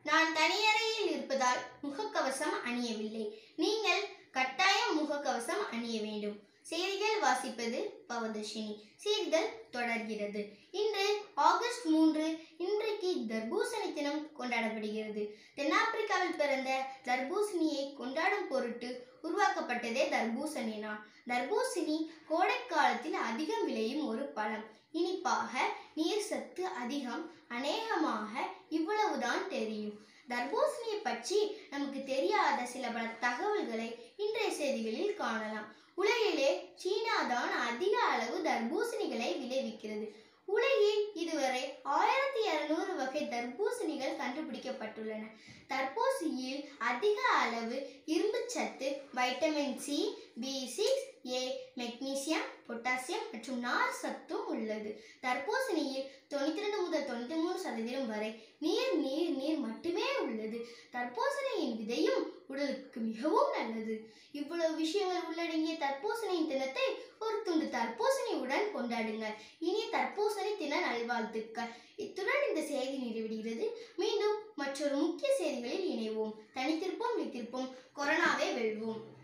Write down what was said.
நான் தனியறையில் இருப்பதால் முகக்கவசம் அணியவில்லை நீங்கள் கட்டாயம் முகக்கவசம் அணிய வேண்டும் செய்திகள் வாசிப்பது பவதர்ஷினி செய்திகள் தொடர்கிறது இன்று ஆகஸ்ட் மூன்று இன்றைக்கு தர்பூசணி தினம் கொண்டாடப்படுகிறது தென்னாப்பிரிக்காவில் பிறந்த தர்பூசணியை கொண்டாடும் பொருட்டு உருவாக்கப்பட்டதே தர்பூசணி நாள் தர்பூசணி கோடை காலத்தில் அதிகம் விளையும் ஒரு பழம் இனிப்பாக நீர் சத்து அதிகம் அநேகமாக இவ்வளவுதான் தெரியும் தர்பூசணியை பற்றி நமக்கு தெரியாத சில பல தகவல்களை இன்றைய செய்திகளில் காணலாம் உலகிலே சீனாதான் அதிக அளவு தர்பூசணிகளை விளைவிக்கிறது உலகில் இதுவரை ஆயிரத்தி இருநூறு வகை தர்பூசணிகள் கண்டுபிடிக்கப்பட்டுள்ளன தர்பூசணியில் அதிக அளவு இரும்புச்சத்து vitamin C B six A magnesium potassium மற்றும் நார் சத்தும் உள்ளது தர்பூசணியில் தொண்ணூத்தி ரெண்டு முதல் தொண்ணூத்தி மூணு சதவீதம் வரை நீர் நீர் நீர் மட்டுமே உள்ளது தர்பூசணியின் விதையும் உடலுக்கு மிகவும் நல்லது இவ்வளவு விஷயங்கள் உள்ளடங்கிய தர்பூசணியின் தினத்தை ஒரு துண்டு தர்பூசணியுடன் கொண்டாடுங்கள் இனிய தர்பூசணி தின நல்வாழ்த்துக்கள் இத்துடன் இந்த செய்தி நிறைவடைகிறது மீண்டும் மற்றொரு முக்கிய செய்திகளில் இணைவோம் தனித்திருப்போம் வைத்திருப்போம் கொரோனாவை வெல்வோம்